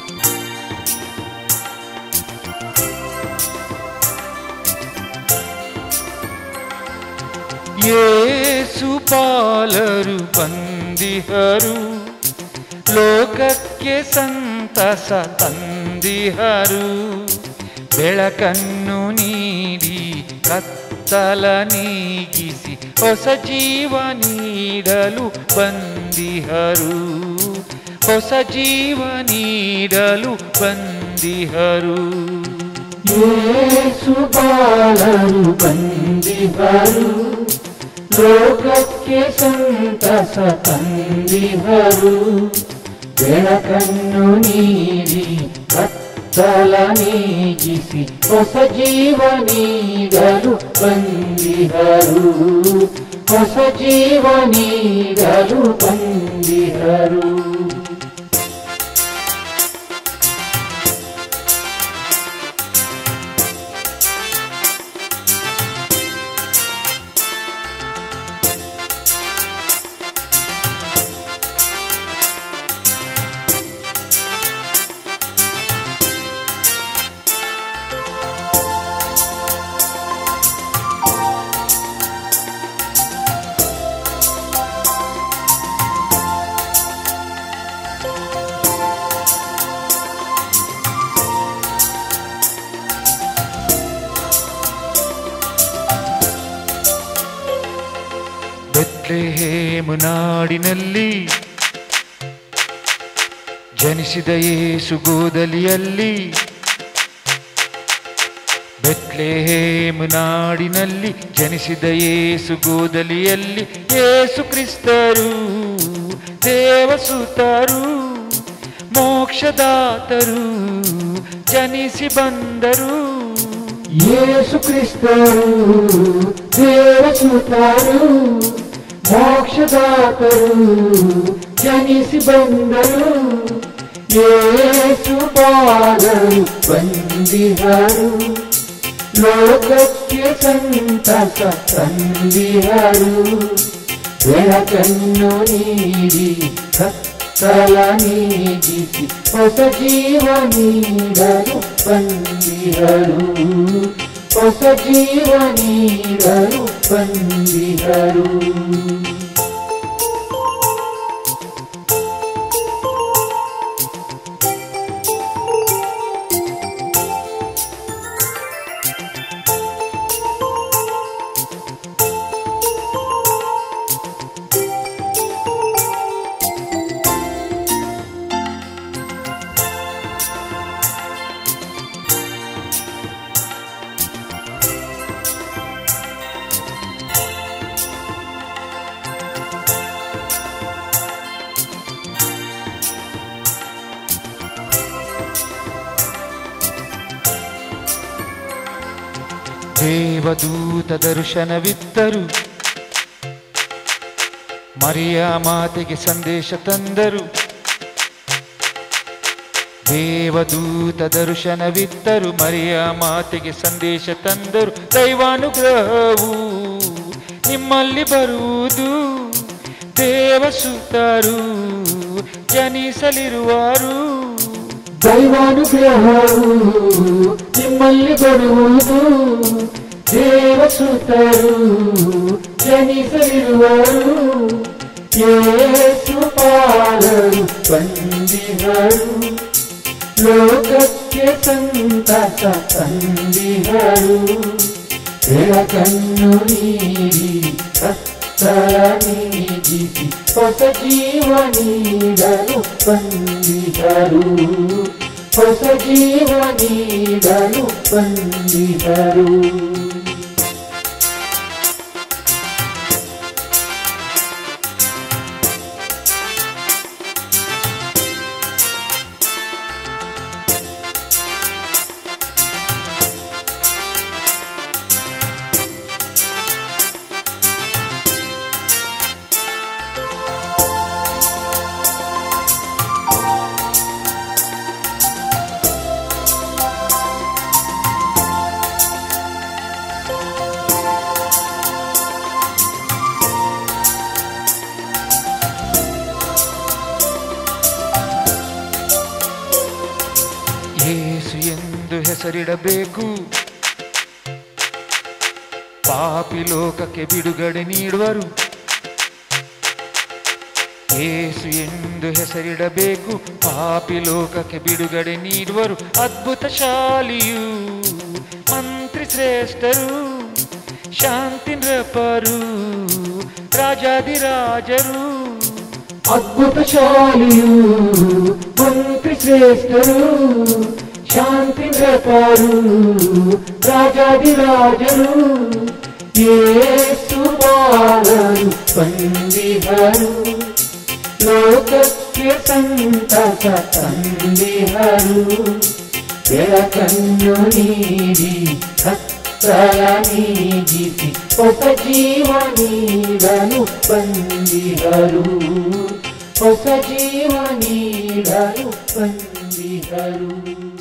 ಯೇಸು ಪಾಲರು ಬಂದಿಹರು ಲೋಕಕ್ಕೆ ಸಂತಸ ತಂದಿಹರು ಬೆಳಕನ್ನು ನೀಡಿ ಕತ್ತಲ ನೀಗಿಸಿ ಹೊಸ ಜೀವ ನೀಡಲು ಬಂದಿಹರು ಹೊಸ ಜೀವ ನೀಡಲು ಬಂದಿಹರು ಯೇಸು ಬಾಳರು ಬಂದಿಹರು ಲೋಕಕ್ಕೆ ಸಂತಸ ತಂದಿಹರು ಬೆಳಕನ್ನು ನೀಡಿ ಕತ್ತಲ ನೀಗಿಸಿ ಹೊಸ ಜೀವ ನೀಡಲು ಬಂದಿಹರು ಹೊಸ ಜೀವ ನೀಡಲು ಬಂದಿಹರು ಬೆತ್ಲೆಹೇಮು ನಾಡಿನಲ್ಲಿ ಜನಿಸಿದ ಯೇಸು ಗೋದಲಿಯಲ್ಲಿ ಬೆತ್ಲೆಹೇಮು ನಾಡಿನಲ್ಲಿ ಜನಿಸಿದ ಯೇಸು ಗೋದಲಿಯಲ್ಲಿ ಯೇಸು ಕ್ರಿಸ್ತರು ದೇವಸುತರು ಮೋಕ್ಷದಾತರು ಜನಿಸಿ ಬಂದರು ಯೇಸು ಕ್ರಿಸ್ತರು ದೇವಸುತರು ಮೋಕ್ಷದಾತರು ಜನಿಸಿ ಬಂದರು ಯೇಸು ಪಾದರು ಬಂದಿಹರು ಲೋಕಕ್ಕೆ ಸಂತಸ ತಂದಿಹರು ಬೆಳಕನ್ನು ನೀಡಿ ಕತ್ತಲ ನೀಗಿಸಿ ಹೊಸ ಜೀವ ನೀಡಲು ಬಂದಿಹರು ಹೊಸ ಜೀವ ನೀಡಲು ಬಂದಿಹರು ದೇವದೂತ ದರ್ಶನವಿತ್ತರು ಮರಿಯ ಮಾತೆಗೆ ಸಂದೇಶ ತಂದರು ದೇವದೂತ ದರ್ಶನವಿತ್ತರು ಮರಿಯ ಮಾತೆಗೆ ಸಂದೇಶ ತಂದರು ದೈವಾನುಗ್ರಹವು ನಿಮ್ಮಲ್ಲಿ ಬರುವುದು ದೇವಸುತರು ಜನಿಸಲಿರುವರು ದೈವಾನುಗ್ರಹವು ನಿಮ್ಮಲ್ಲಿ ಬರುವುದು ದೇವಸುತರು ಜನಿಸಲಿರುವರು ಯೇಸು ಪಾಲರು ಬಂದಿಹರು ಲೋಕಕ್ಕೆ ಸಂತಸ ತಂದಿಹರು ಬೆಳಕನ್ನು ನೀಡಿ ಕತ್ತಲ ನೀಗಿಸಿ ಹೊಸ ಜೀವ ನೀಡಲು ಬಂದಿಹರು ಹೊಸ ಜೀವ ನೀಡಲು ಬಂದಿಹರು ಏಸು ಎಂದು ಹೆಸರಿಡಬೇಕು ಪಾಪಿ ಲೋಕಕ್ಕೆ ಬಿಡುಗಡೆ ನೀಡುವರು ಏಸು ಎಂದು ಹೆಸರಿಡಬೇಕು ಪಾಪಿ ಲೋಕಕ್ಕೆ ಬಿಡುಗಡೆ ನೀಡುವರು ಅದ್ಭುತ ಶಾಲಿಯು ಮಂತ್ರಿ ಶ್ರೇಷ್ಠರು ಶಾಂತಿ ನೃಪರು ರಾಜಾದಿರಾಜರು ಅದ್ಭುತ ಶಾಲಿಯು ಮಂತ್ರಿ ಶ್ರೇಷ್ಠರು ಶಾಂತಿ ನೃಪರು ರಾಜಾದಿರಾಜರು ಯೇಸು ಬಾಲರು ಬಂದಿಹರು ಲೋಕಕ್ಕೆ ಸಂತಸ ತಂದಿಹರು ಬೆಳಕನ್ನು ನೀಡಿ ಹತ್ತರ ನೀಗಿಸಿ ಹೊಸ ಜೀವ ನೀಡಲು ಬಂದಿಹರು ಹೊಸ ಜೀವ ನೀಡಲು ಬಂದಿಹರು